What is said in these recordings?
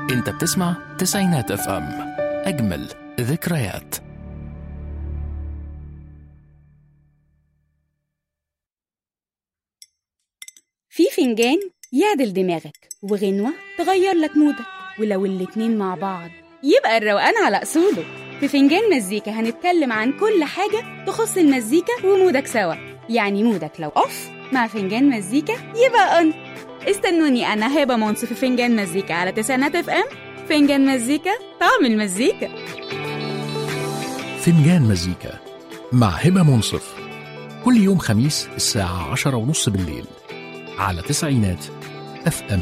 انت بتسمع تسعينات اف ام اجمل ذكريات في فنجان يعدل دماغك وغنوة تغير لك مودك ولو الاتنين مع بعض يبقى الروقان على أصوله في فنجان مزيكا هنتكلم عن كل حاجة تخص المزيكا ومودك سوا يعني مودك لو أوف مع فنجان مزيكا يبقى أون استنوني أنا هبة مونس في فنجان مزيكا على تسعينات اف ام فنجان مزيكا طعم المزيكا فنجان مزيكا مع هبة منصف كل يوم خميس الساعة عشرة ونص بالليل على تسعينات اف ام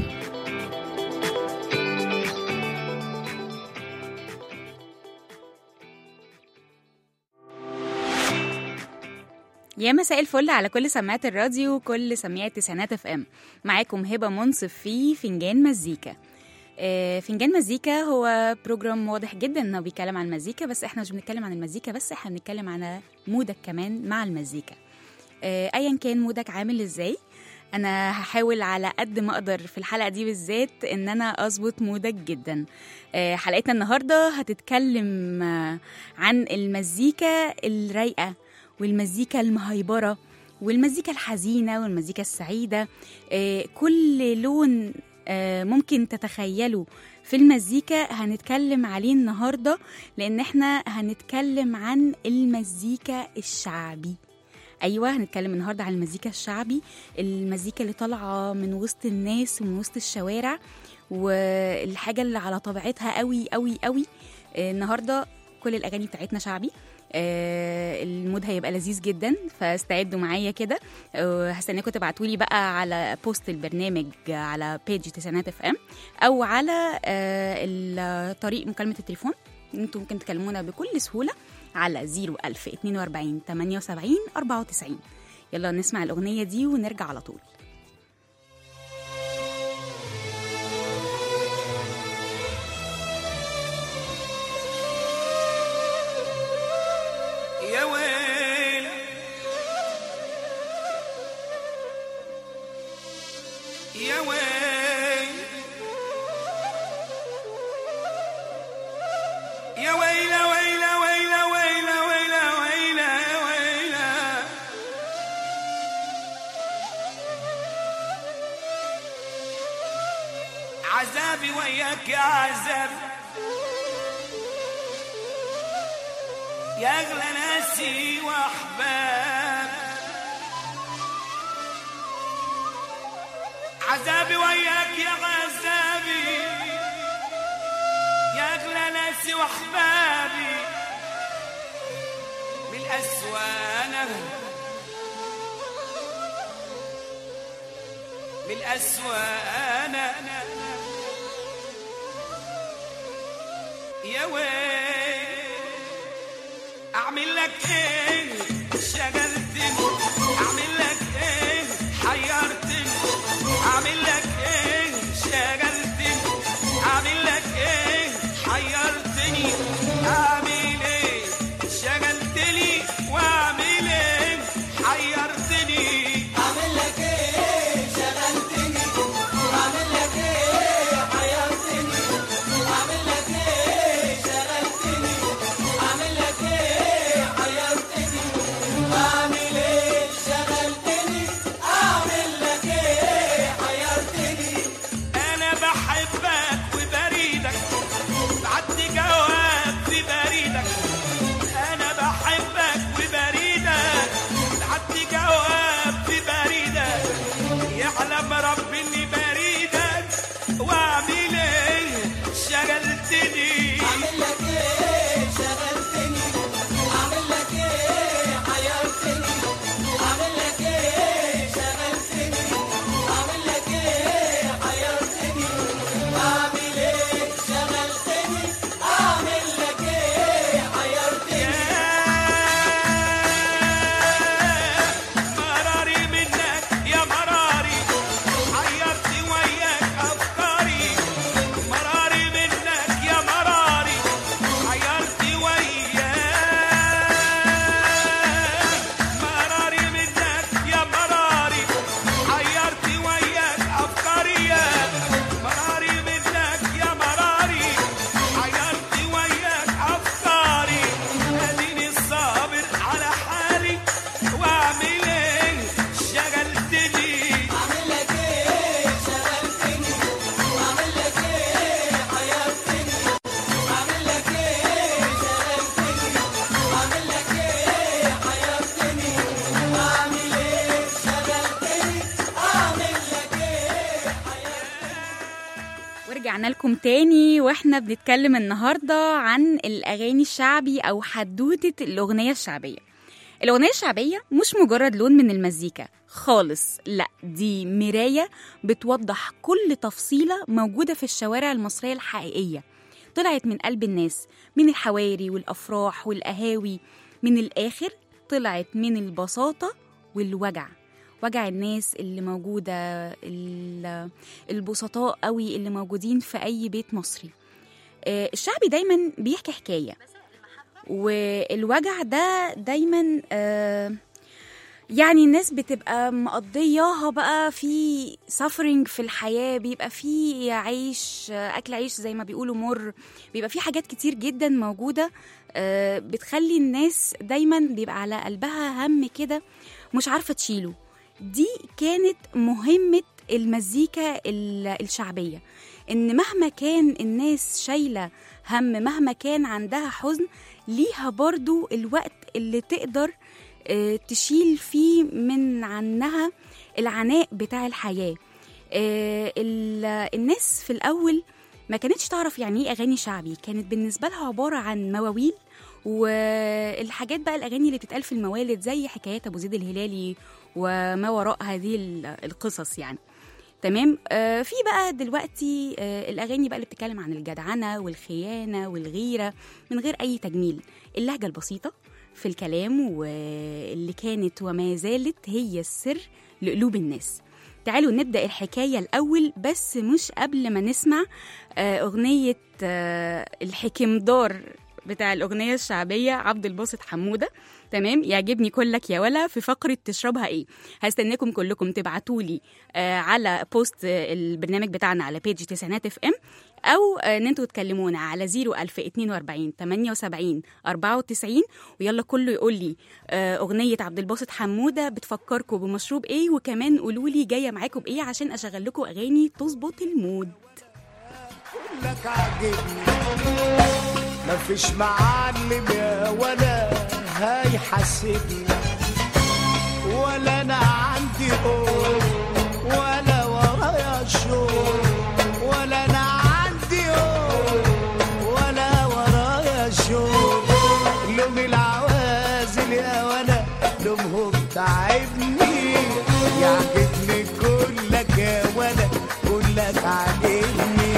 يا مساء الفل على كل سماعات الراديو وكل سماعات تسعينات اف ام معاكم هبه منصف في فنجان مزيكا آه، فنجان مزيكا هو بروجرام واضح جدا انه بيتكلم عن المزيكا بس احنا مش بنتكلم عن المزيكا بس احنا بنتكلم عن مودك كمان مع المزيكا آه، ايا كان مودك عامل ازاي انا هحاول على قد ما اقدر في الحلقه دي بالذات ان انا اظبط مودك جدا آه، حلقتنا النهارده هتتكلم آه، عن المزيكا الرايقه والمزيكا المهيبره والمزيكا الحزينه والمزيكا السعيده آه، كل لون آه، ممكن تتخيله في المزيكا هنتكلم عليه النهارده لان احنا هنتكلم عن المزيكا الشعبي ايوه هنتكلم النهارده عن المزيكا الشعبي المزيكا اللي طالعه من وسط الناس ومن وسط الشوارع والحاجه اللي على طبيعتها قوي قوي قوي آه، النهارده كل الاغاني بتاعتنا شعبي آه، المود هيبقى لذيذ جدا فاستعدوا معايا كده آه، هستناكم تبعتوا لي بقى على بوست البرنامج على بيج تسعينات اف ام او على آه، ال- طريق مكالمه التليفون انتوا ممكن تكلمونا بكل سهوله على 01000 42 78 94 يلا نسمع الاغنيه دي ونرجع على طول يا ويل يا ويل يا ويل ويل ويل ويل ويل ويل ويل عذابي وياك يا عذابي يا اغلى ناسي واحباب عذابي وياك يا عذابي يا اغلى ناسي واحبابي من الاسوانه من الاسوانه يا ويل اعمل لك ايه شغلتني اعمل لك ايه حيرتني اعمل لك ايه شغلتني اعمل لك ايه حيرتني اعمل ايه شغلتني واعمل ايه حيرتني اعمل لك ايه شغلتني اعمل لك ايه حيرتني اعمل لك ايه شغلتني اعمل لك ايه حيرتني ورجعنا لكم تاني واحنا بنتكلم النهارده عن الاغاني الشعبي او حدوته الاغنيه الشعبيه الاغنيه الشعبيه مش مجرد لون من المزيكا خالص لا دي مرايه بتوضح كل تفصيله موجوده في الشوارع المصريه الحقيقيه طلعت من قلب الناس من الحواري والافراح والقهاوي من الاخر طلعت من البساطه والوجع وجع الناس اللي موجودة ال- البسطاء قوي اللي موجودين في أي بيت مصري آه، الشعبي دايما بيحكي حكاية والوجع ده دايما آه، يعني الناس بتبقى مقضياها بقى في suffering في الحياة بيبقى في عيش آه، أكل عيش زي ما بيقولوا مر بيبقى في حاجات كتير جدا موجودة آه، بتخلي الناس دايما بيبقى على قلبها هم كده مش عارفة تشيله دي كانت مهمة المزيكا ال- الشعبية إن مهما كان الناس شايلة هم مهما كان عندها حزن ليها برضو الوقت اللي تقدر آه، تشيل فيه من عنها العناء بتاع الحياة آه، ال- الناس في الأول ما كانتش تعرف يعني ايه أغاني شعبي كانت بالنسبة لها عبارة عن مواويل والحاجات بقى الأغاني اللي بتتقال في الموالد زي حكايات أبو زيد الهلالي وما وراء هذه ال- القصص يعني تمام آه في بقى دلوقتي آه الاغاني بقى اللي بتتكلم عن الجدعنه والخيانه والغيره من غير اي تجميل اللهجه البسيطه في الكلام واللي كانت وما زالت هي السر لقلوب الناس تعالوا نبدا الحكايه الاول بس مش قبل ما نسمع آه اغنيه آه الحكمدار بتاع الاغنيه الشعبيه عبد الباسط حموده تمام يعجبني كلك يا ولا في فقره تشربها ايه هستناكم كلكم تبعتوا لي آه على بوست آه، البرنامج بتاعنا على بيج تسعينات اف ام او آه، ان انتوا تكلمونا على 01042 78 94 ويلا كله يقول لي آه، اغنيه عبد الباسط حموده بتفكركم بمشروب ايه وكمان قولوا لي جايه معاكم بايه عشان اشغل لكم اغاني تظبط المود لك عاجبني مفيش معلم يا ولا هيحاسبني ولا انا عندي قول ولا ورايا شغل ولا انا عندي قول ولا ورايا شغل لوم العوازل يا ولا لومهم تعبني يعجبني كلك يا ولا كلك عاجبني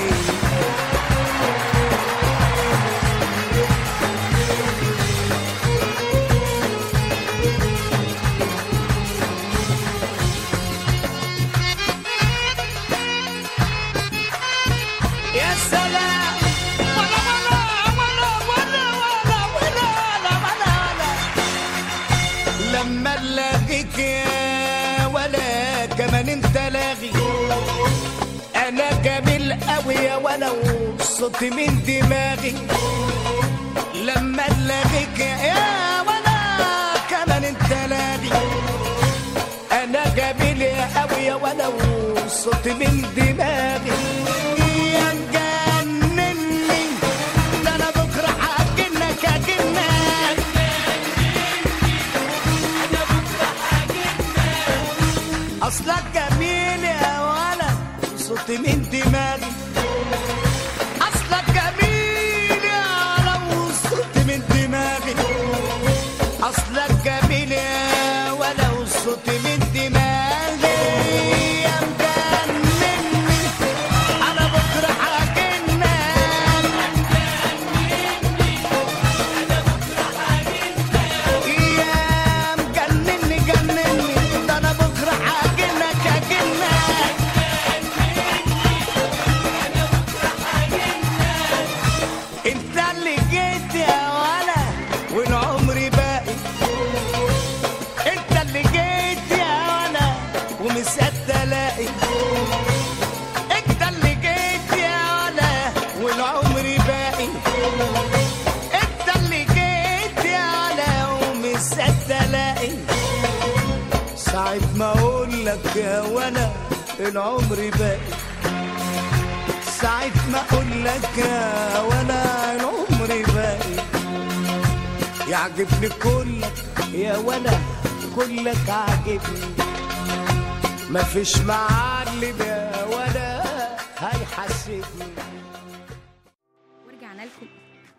يا سلام ولا ولا ولا ولا ولا ولا ولا ولا لما الاقيك يا ولا كمان انت لاغي انا جميل قوي يا ولا وصوتي من دماغي لما الاقيك يا ولا كمان انت لاغي انا جميل يا قوي يا ولا وصوتي من دماغي يا مجنني ده انا بكره هاجنك اجنك اصلك جميل يا ولد صوتي من دماغي اصلك جميل يا ولد صوتي من دماغي اصلك جميل يا ولد صوتي من دماغي يا مجنني انا بكره هاجنك يا مجنني جنني ده انا بكره هاجنك اجنك انت اللي جيت يا ولا والعمر باقي انت اللي جيت يا ولا ومصدق الاقي انت اللي جيت يا ولا والعمر باقي انت اللي جيت يا ولا ومصدق الاقي ساعة ما اقول لك يا ولا العمر باقي ساعة ما اقول لك يا ولا العمر باقي يعجبني كلك يا ولا كلك عاجبني مفيش معلم يا ولا هيحسدني ورجعنا لكم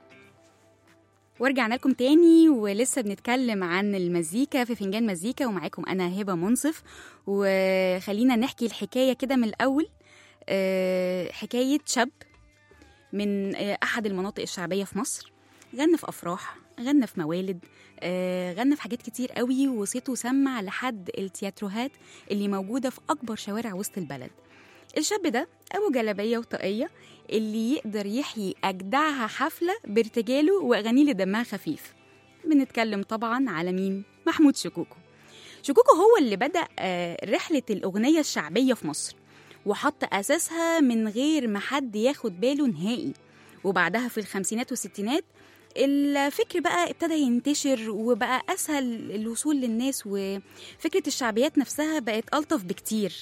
ورجعنا لكم تاني ولسه بنتكلم عن المزيكا في فنجان مزيكا ومعاكم انا هبه منصف وخلينا نحكي الحكايه كده من الاول آه، حكايه شاب من آه، احد المناطق الشعبيه في مصر غنى في افراح غنى في موالد آه، غنى في حاجات كتير قوي وصيته سمع لحد التياتروهات اللي موجوده في اكبر شوارع وسط البلد الشاب ده ابو جلابيه وطاقيه اللي يقدر يحيي اجدعها حفله بارتجاله واغانيه اللي دمها خفيف بنتكلم طبعا على مين محمود شكوكو شكوكو هو اللي بدا آه، رحله الاغنيه الشعبيه في مصر وحط اساسها من غير ما حد ياخد باله نهائي وبعدها في الخمسينات والستينات الفكر بقى ابتدى ينتشر وبقى اسهل الوصول للناس وفكره الشعبيات نفسها بقت الطف بكتير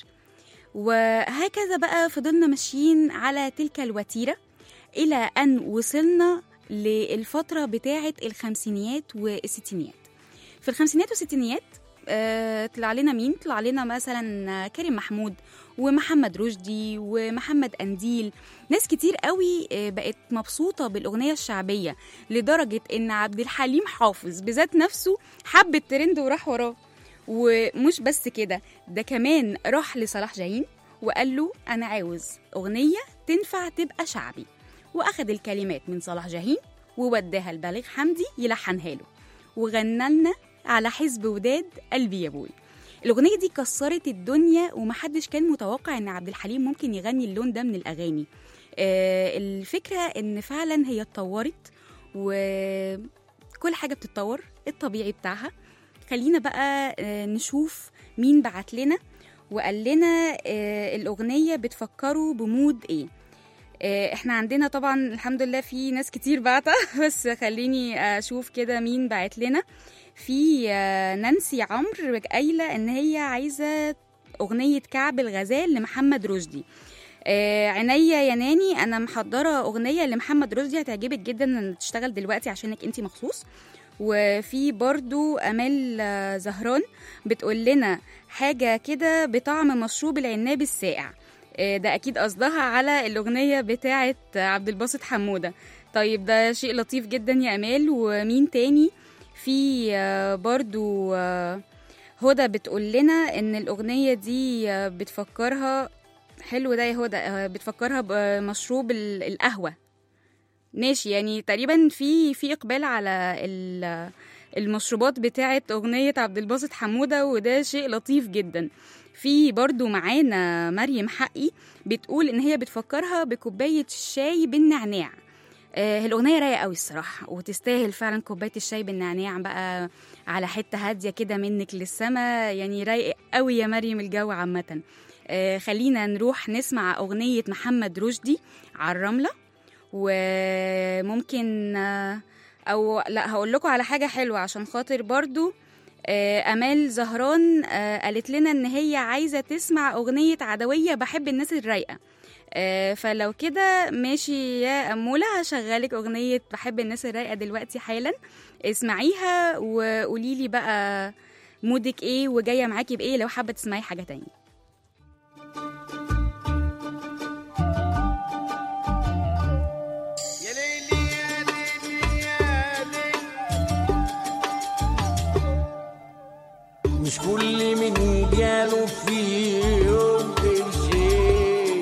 وهكذا بقى فضلنا ماشيين على تلك الوتيرة إلى أن وصلنا للفترة بتاعة الخمسينيات والستينيات في الخمسينات والستينيات آه، طلع لنا مين؟ طلع لنا مثلا كريم محمود ومحمد رشدي ومحمد أنديل ناس كتير قوي آه، بقت مبسوطة بالأغنية الشعبية لدرجة إن عبد الحليم حافظ بذات نفسه حب الترند وراح وراه ومش بس كده ده كمان راح لصلاح جاهين وقال له أنا عاوز أغنية تنفع تبقى شعبي وأخد الكلمات من صلاح جاهين ووداها لبليغ حمدي يلحنها له وغنى لنا على حزب وداد قلبي يا بوي الأغنية دي كسرت الدنيا ومحدش كان متوقع إن عبد الحليم ممكن يغني اللون ده من الأغاني آه الفكرة إن فعلا هي اتطورت وكل حاجة بتتطور الطبيعي بتاعها خلينا بقى آه، نشوف مين بعت لنا وقال لنا آه، الأغنية بتفكروا بمود إيه آه، احنا عندنا طبعا الحمد لله في ناس كتير بعتة بس خليني اشوف كده مين بعت لنا في آه، نانسي عمرو قايله ان هي عايزه اغنيه كعب الغزال لمحمد رشدي آه، عينيا يا ناني انا محضره اغنيه لمحمد رشدي هتعجبك جدا ان تشتغل دلوقتي عشانك انتي مخصوص وفي برضو امال آه، زهران بتقول لنا حاجه كده بطعم مشروب العناب الساقع آه، ده اكيد قصدها على الاغنيه بتاعه عبد الباسط حموده طيب ده شيء لطيف جدا يا امال ومين تاني في آه، برضو آه، هدى بتقول لنا ان الاغنيه دي آه، بتفكرها حلو ده يا هدى آه، بتفكرها بمشروب ال- القهوه ماشي يعني تقريبا في في اقبال على ال- المشروبات بتاعه اغنيه عبد الباسط حموده وده شيء لطيف جدا في برضو معانا مريم حقي بتقول ان هي بتفكرها بكوبايه الشاي بالنعناع آه، الأغنية رايقة قوي الصراحة وتستاهل فعلا كوباية الشاي بالنعناع بقى على حتة هادية كده منك للسما يعني رايق قوي يا مريم الجو عامة آه، خلينا نروح نسمع أغنية محمد رشدي على الرملة وممكن آه، أو لا هقول لكم على حاجة حلوة عشان خاطر برضو آه، أمال زهران آه، قالت لنا إن هي عايزة تسمع أغنية عدوية بحب الناس الرايقة آه، فلو كده ماشي يا أمولة هشغلك أغنية بحب الناس الرايقة دلوقتي حالا اسمعيها وقوليلي بقى مودك ايه وجاية معاكي بإيه لو حابة تسمعي حاجة تانية يا ليلي يا ليلي يا ليلي مش كل من جاله في يوم قرشين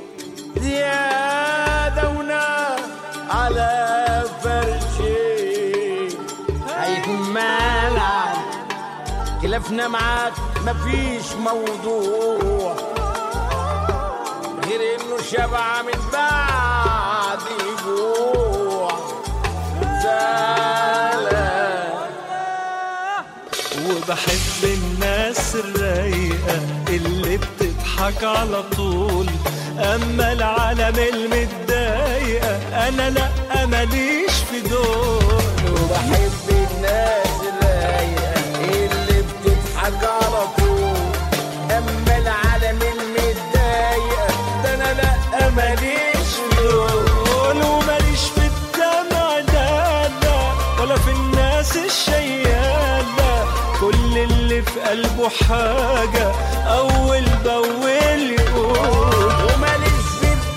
زيادة ونار على فرشين هيكون مالعب خلافنا معاك مفيش موضوع غير انه شبع من بعد جوع زعلان وبحب الناس الرايقة اللي بتضحك على طول أما العالم المتضايقة أنا لأ ماليش في دول وبحب الناس الرايقة اللي بتضحك على طول أما العالم المتضايقة ده أنا لأ ماليش في دول وماليش في الدمع ده لا ولا في الناس الشيالة كل اللي في قلبه حاجة أول بأول يقول وماليش في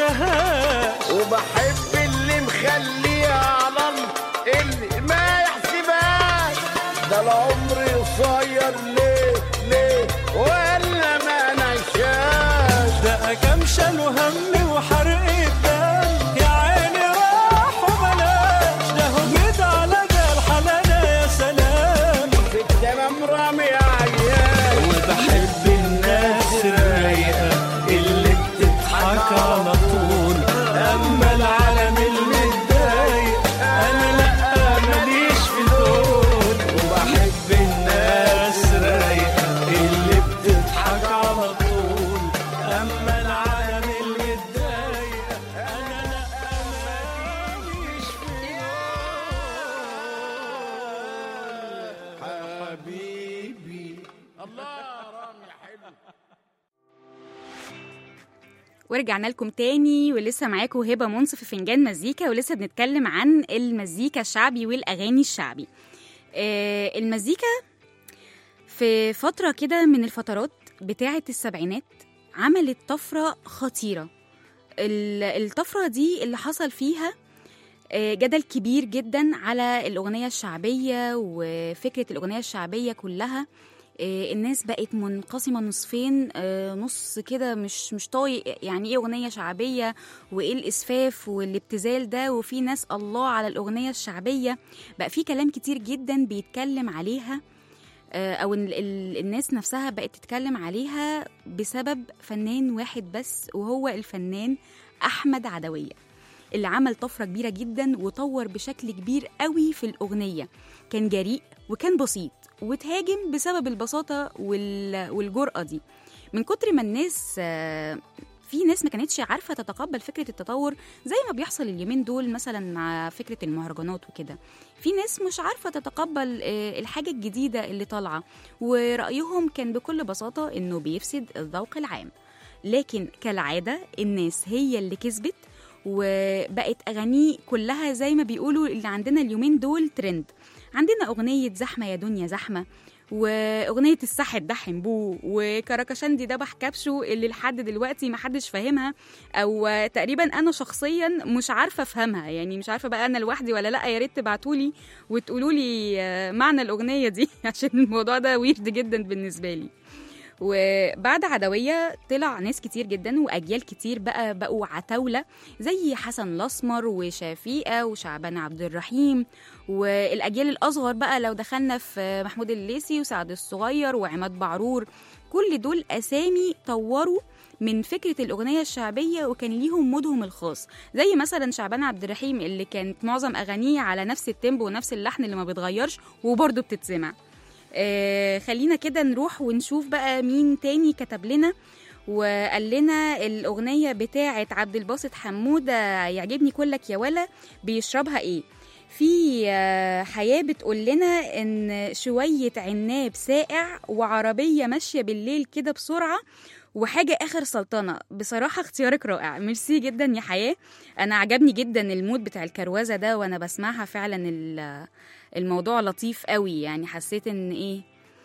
يحسبهاش وبحب اللي مخليها على الله اللي ما يحسبهاش ده العمر قصير ليه ليه ولا ما نشاش ده كام شال وهم وحرق الدم يا عيني راح وبلاش ده هجيت على ده الحلالة يا سلام في التمام رامي عيال وبحب الناس الرايقة اللي بتضحك على طول أما العالم المتضايق أنا لأ ماليش في دول وبحب الناس الرايقة اللي بتضحك على طول أما العالم المتضايق أنا لأ ماليش في دول حبيبي الله رامي حلو ورجعنا لكم تاني ولسه معاكم هبه منصف في فنجان مزيكا ولسه بنتكلم عن المزيكا الشعبي والاغاني الشعبي آه المزيكا في فتره كده من الفترات بتاعه السبعينات عملت طفره خطيره ال- الطفره دي اللي حصل فيها آه، جدل كبير جدا على الأغنية الشعبية وفكرة الأغنية الشعبية كلها آه، الناس بقت منقسمة نصفين آه، نص كده مش مش طايق يعني ايه أغنية شعبية وايه الإسفاف والابتذال ده وفي ناس الله على الأغنية الشعبية بقى في كلام كتير جدا بيتكلم عليها آه، أو ال- ال- الناس نفسها بقت تتكلم عليها بسبب فنان واحد بس وهو الفنان أحمد عدوية اللي عمل طفرة كبيرة جدا وطور بشكل كبير قوي في الأغنية كان جريء وكان بسيط وتهاجم بسبب البساطة وال... والجرأة دي من كتر ما الناس آه، في ناس ما كانتش عارفة تتقبل فكرة التطور زي ما بيحصل اليومين دول مثلا مع فكرة المهرجانات وكده في ناس مش عارفة تتقبل آه، الحاجة الجديدة اللي طالعة ورأيهم كان بكل بساطة إنه بيفسد الذوق العام لكن كالعادة الناس هي اللي كسبت وبقت أغانيه كلها زي ما بيقولوا اللي عندنا اليومين دول ترند عندنا أغنية زحمة يا دنيا زحمة وأغنية السح الدحم بو وكراكشندي دبح كبشو اللي لحد دلوقتي ما حدش فاهمها أو تقريبا أنا شخصيا مش عارفة أفهمها يعني مش عارفة بقى أنا لوحدي ولا لأ يا ريت تبعتولي وتقولوا لي معنى الأغنية دي عشان الموضوع ده ويرد جدا بالنسبة لي وبعد عدوية طلع ناس كتير جدا وأجيال كتير بقى بقوا عتاولة زي حسن الأسمر وشفيقة وشعبان عبد الرحيم والأجيال الأصغر بقى لو دخلنا في محمود الليثي وسعد الصغير وعماد بعرور كل دول أسامي طوروا من فكرة الأغنية الشعبية وكان ليهم مودهم الخاص زي مثلا شعبان عبد الرحيم اللي كانت معظم أغانيه على نفس التيمبو ونفس اللحن اللي ما بيتغيرش وبرضه بتتسمع آه خلينا كده نروح ونشوف بقى مين تاني كتب لنا وقال لنا الأغنية بتاعة عبد الباسط حمودة يعجبني كلك يا ولا بيشربها إيه في آه، حياة بتقول لنا إن شوية عناب ساقع وعربية ماشية بالليل كده بسرعة وحاجة آخر سلطنة بصراحة اختيارك رائع ميرسي جدا يا حياة أنا عجبني جدا المود بتاع الكروزة ده وأنا بسمعها فعلا ال- الموضوع لطيف قوي يعني حسيت إن إيه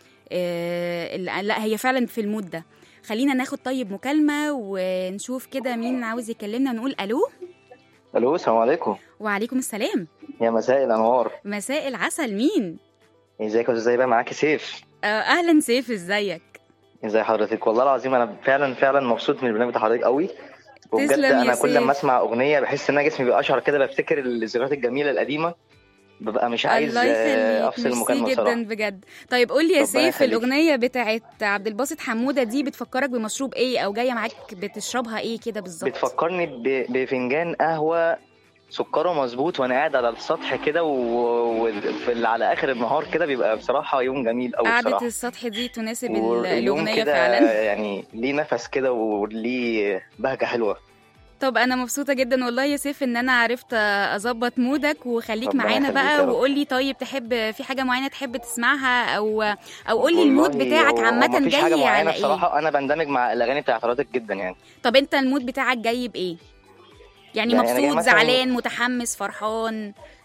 آه لا هي فعلا في المود ده خلينا ناخد طيب مكالمة ونشوف كده مين عاوز يكلمنا نقول ألو الو السلام عليكم وعليكم السلام يا مساء الانوار مساء العسل مين ازيك يا ازاي بقى معاكي سيف آه أهلا سيف ازيك ازي حضرتك والله العظيم انا فعلا فعلا مبسوط من البرنامج بتاع حضرتك قوي وبجد تسلم يا انا كل سيف. ما اسمع اغنيه بحس ان انا جسمي بيقشعر كده بفتكر الذكريات الجميله القديمه ببقى مش عايز الله آه، يخليك افصل ميرسي المكالمه جدا بصراحه بجد طيب قول لي يا ربنا سيف يخليك. الأغنية بتاعت عبد الباسط حمودة دي بتفكرك بمشروب ايه أو جاية معاك بتشربها ايه كده بالظبط بتفكرني ب- بفنجان قهوه سكره مظبوط وانا قاعد على السطح كده و- وفي على اخر النهار كده بيبقى بصراحه يوم جميل قوي قعدة بصراحه السطح دي تناسب ال- واليوم الأغنية كده فعلا يعني ليه نفس كده وليه بهجه حلوه طب انا مبسوطه جدا والله يا سيف ان انا عرفت اظبط مودك وخليك ربنا معانا يخليك بقى يا رب. وقول لي طيب تحب في حاجه معينه تحب تسمعها او او قول لي المود والله بتاعك هو عامه مفيش حاجه جاي معينه على ايه بصراحه انا بندمج مع الاغاني بتاعت حضرتك جدا يعني طب انت المود بتاعك جاي بايه يعني يعني أنا جاي مبسوط مثلاً- زعلان متحمس فرحان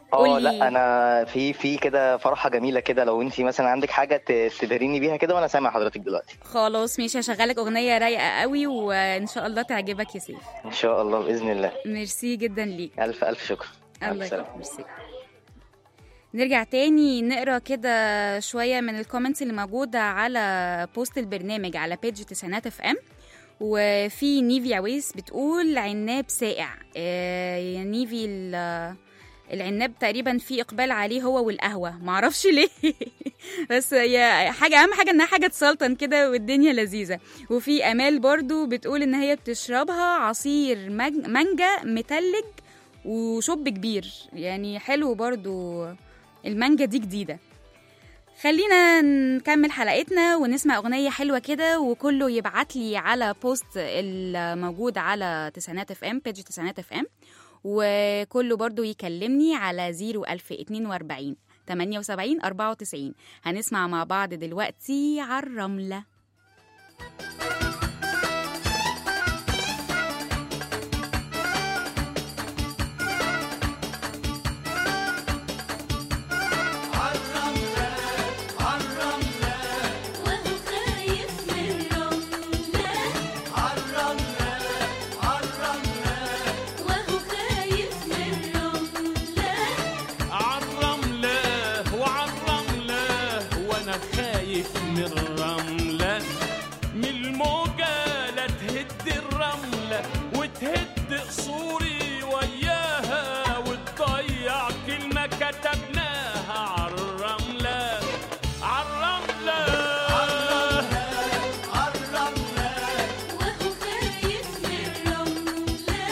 اه قولي. لا انا في في كده فرحه جميله كده لو انت مثلا عندك حاجه ت- تبهريني بيها كده وانا سامع حضرتك دلوقتي خلاص ماشي هشغلك اغنيه رايقه قوي وان شاء الله تعجبك يا سيف ان شاء الله باذن الله ميرسي جدا ليك الف الف شكر الله الف سلامه يخليك ميرسي نرجع تاني نقرا كده شويه من الكومنتس اللي موجوده على بوست البرنامج على بيج تسعينات اف ام وفي نيفي عويس بتقول عناب ساقع آه، يا نيفي ال- العناب تقريبا في اقبال عليه هو والقهوه معرفش ليه بس هي حاجه اهم حاجه انها حاجه تسلطن كده والدنيا لذيذه وفي امال برضو بتقول ان هي بتشربها عصير مج- مانجا متلج وشوب كبير يعني حلو برضو المانجا دي جديدة خلينا نكمل حلقتنا ونسمع أغنية حلوة كده وكله يبعت لي على بوست الموجود على تسعينات اف ام بيج تسعينات اف ام وكله برضو يكلمني على 01042 78 94 هنسمع مع بعض دلوقتي على الرملة وهو خايف من رملة وهو خايف من رملة عالرملة وعالرملة وانا خايف من الرملة من الموجة لا تهد الرملة وتهد قصوري وياها وتضيع كلمة كتبناها عالرملة عالرملة وهو خايف من رملة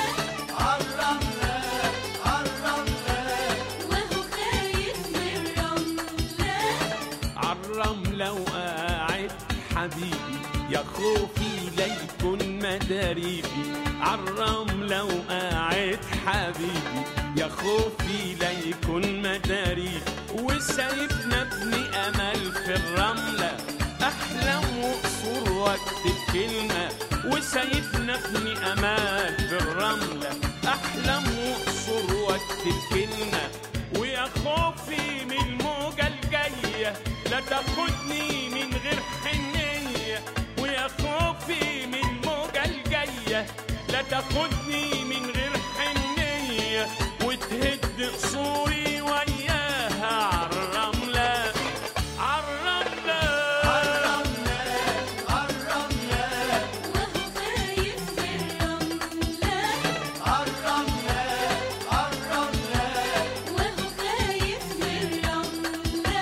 وهو خايف من رملة عالرملة وقاعد حبيبي يا خوفي ليكن مداريبي عالرملة وقاعد حبيبي يا خوفي ليكن مداريبي وسايبنا ابني امل في الرملة احلم واقصر واكتب كلمة وسايبنا ابني امل في الرملة احلم واقصر واكتب كلمة ويا خوفي من الموجة الجاية لا تاخدني من غير حنية ويا خوفي من الموجة الجاية لا تاخدني من غير حنية وتهد قصوري وياها عالرملة عالرملة وهو خايف من رملة وهو خايف من رملة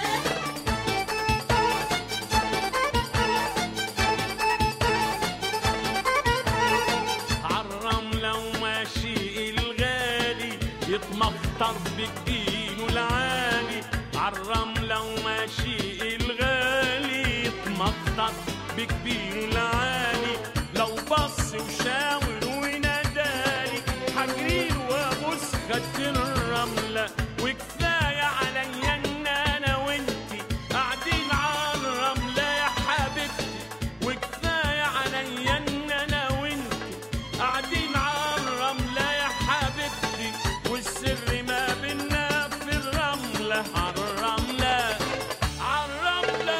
عالرملة وماشي الغالي يتمخطر بجبينه العالي عالرملة وماشي الغالي يتمخطر بجبينه العالي لو بص وشاور ونادالي حجريله وابوس خد الرملة وكفاية عليا ان انا وانتي قاعدين على الرملة يا حبيبتي وكفاية عليا ان انا وانتي قاعدين على الرملة يا حبيبتي والسر ما بينا في الرملة على الرملة على الرملة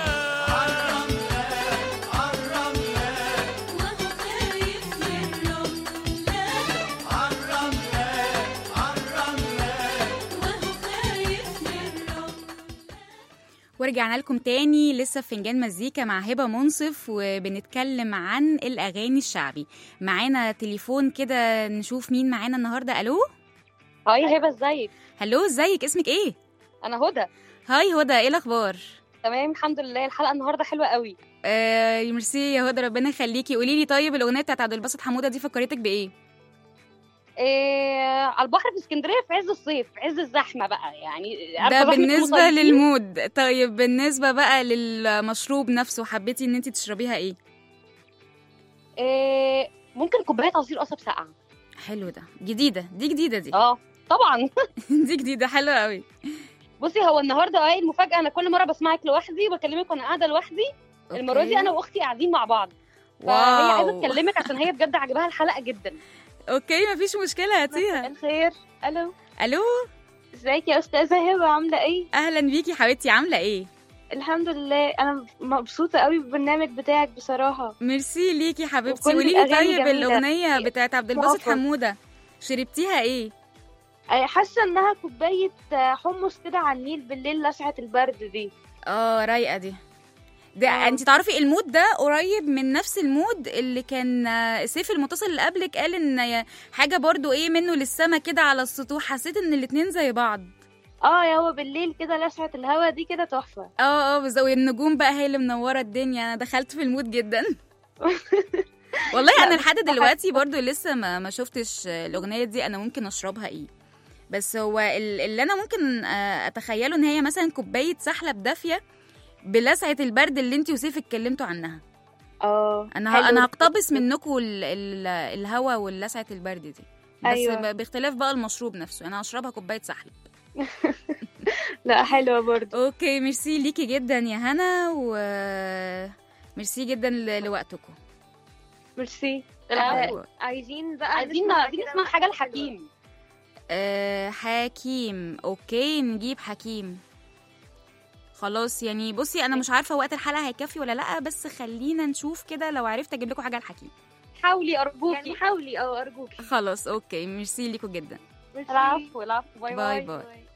وهو خايف من رملة وهو خايف من رملة ورجعنا لكم تاني لسه في فنجان مزيكا مع هبة منصف وبنتكلم عن الأغاني الشعبي معانا تليفون كده نشوف مين معانا النهاردة ألو هاي هبه ازيك هلو ازيك اسمك ايه انا هدى هاي هدى ايه الأخبار تمام الحمد لله الحلقه النهارده حلوه قوي آه ميرسي يا هدى ربنا يخليكي قولي لي طيب الأغنية بتاعت عبد الباسط حمودة دي فكرتك بإيه إيه على البحر في اسكندريه في عز الصيف في عز الزحمه بقى يعني عارفة ده زحمة بالنسبة المصيفين؟ للمود طيب بالنسبة بقى للمشروب نفسه حبيتي ان انت تشربيها ايه إيه ممكن كوبايه عصير قصب ساقعه حلو ده جديدة دي جديدة دي اه طبعا دي جديدة حلوة قوي بصي هو النهارده ايه المفاجاه انا كل مره بسمعك لوحدي وبكلمك وانا قاعده لوحدي المره دي انا واختي قاعدين مع بعض فهي عايزه واو تكلمك عشان هي بجد عجبها الحلقه جدا اوكي مفيش مشكلة مساء هاتيها الخير الو الو ازيك يا استاذه هبه عامله ايه اهلا بيكي حبيبتي عامله ايه الحمد لله انا مبسوطه قوي بالبرنامج بتاعك بصراحه ميرسي ليكي حبيبتي وكل قولي لي الأغاني طيب جميلة. الاغنيه بتاعت عبد الباسط موافق. حموده شربتيها ايه أي حاسه انها كوبايه حمص كده على النيل بالليل لسعه البرد دي اه رايقه دي ده آه. انت تعرفي المود ده قريب من نفس المود اللي كان آه، سيف المتصل اللي قبلك قال ان يا- حاجه برضو ايه منه للسما كده على السطوح حسيت ان الاتنين زي بعض اه يا هو بالليل كده لسعه الهوا دي كده تحفه اه اه بالظبط والنجوم بقى هي اللي منوره الدنيا انا دخلت في المود جدا والله انا لحد دلوقتي برضو لسه ما ما شفتش الاغنيه دي انا ممكن اشربها ايه بس هو ال- اللي انا ممكن آه، اتخيله ان هي مثلا كوبايه سحلب دافيه بلسعه البرد اللي انت وسيف اتكلمتوا عنها اه انا حلو. ه- انا هقتبس منكم ال- ال- الهوا واللسعه البرد دي بس أيوة. ب- باختلاف بقى المشروب نفسه انا هشربها كوبايه سحلب لا حلوه برضو اوكي ميرسي ليكي جدا يا هنا و ميرسي جدا ل- لوقتكم ميرسي العفو. عايزين بقى عايزين نسمع عايزين كده نسمع حاجه حلوة. لحكيم أه حكيم اوكي نجيب حكيم خلاص يعني بصي انا مش عارفه وقت الحلقه هيكفي ولا لا بس خلينا نشوف كده لو عرفت اجيب لكم حاجه لحكيم حاولي ارجوكي يعني حاولي اه ارجوكي خلاص اوكي ميرسي ليكم جدا ميرسي. العفو العفو باي باي باي, باي.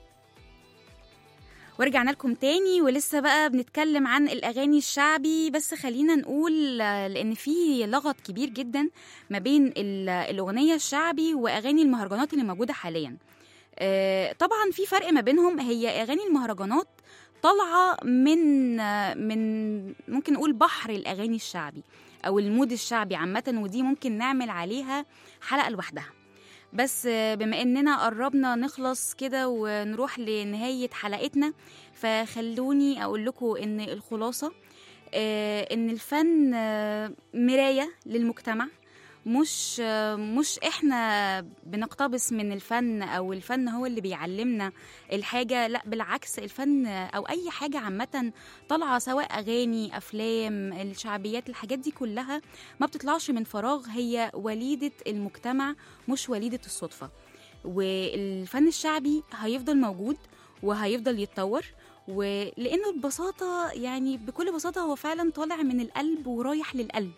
ورجعنا لكم تاني ولسه بقى بنتكلم عن الاغاني الشعبي بس خلينا نقول آه، لان في لغط كبير جدا ما بين ال- الاغنيه الشعبي واغاني المهرجانات اللي موجوده حاليا آه، طبعا في فرق ما بينهم هي اغاني المهرجانات طالعه من آه، من ممكن نقول بحر الاغاني الشعبي او المود الشعبي عامه ودي ممكن نعمل عليها حلقه لوحدها بس آه، بما اننا قربنا نخلص كده ونروح لنهايه حلقتنا فخلوني اقول لكم ان الخلاصه آه، ان الفن آه، مرايه للمجتمع مش آه، مش احنا بنقتبس من الفن او الفن هو اللي بيعلمنا الحاجه لا بالعكس الفن او اي حاجه عامه طالعه سواء اغاني افلام الشعبيات الحاجات دي كلها ما بتطلعش من فراغ هي وليده المجتمع مش وليده الصدفه والفن الشعبي هيفضل موجود وهيفضل يتطور ولانه ببساطه يعني بكل بساطه هو فعلا طالع من القلب ورايح للقلب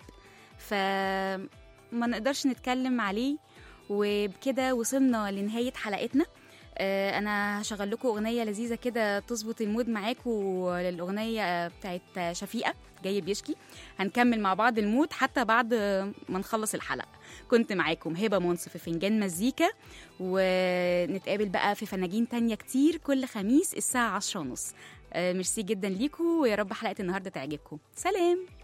فما نقدرش نتكلم عليه وبكده وصلنا لنهايه حلقتنا آه، انا هشغل لكم اغنيه لذيذه كده تظبط المود معاكم للاغنيه بتاعت شفيقه جاي بيشكي هنكمل مع بعض المود حتى بعد ما نخلص الحلقه كنت معاكم هبه منصف في فنجان مزيكا ونتقابل بقى في فناجين تانية كتير كل خميس الساعه 10 ونص ميرسي جدا ليكم ويا رب حلقه النهارده تعجبكم سلام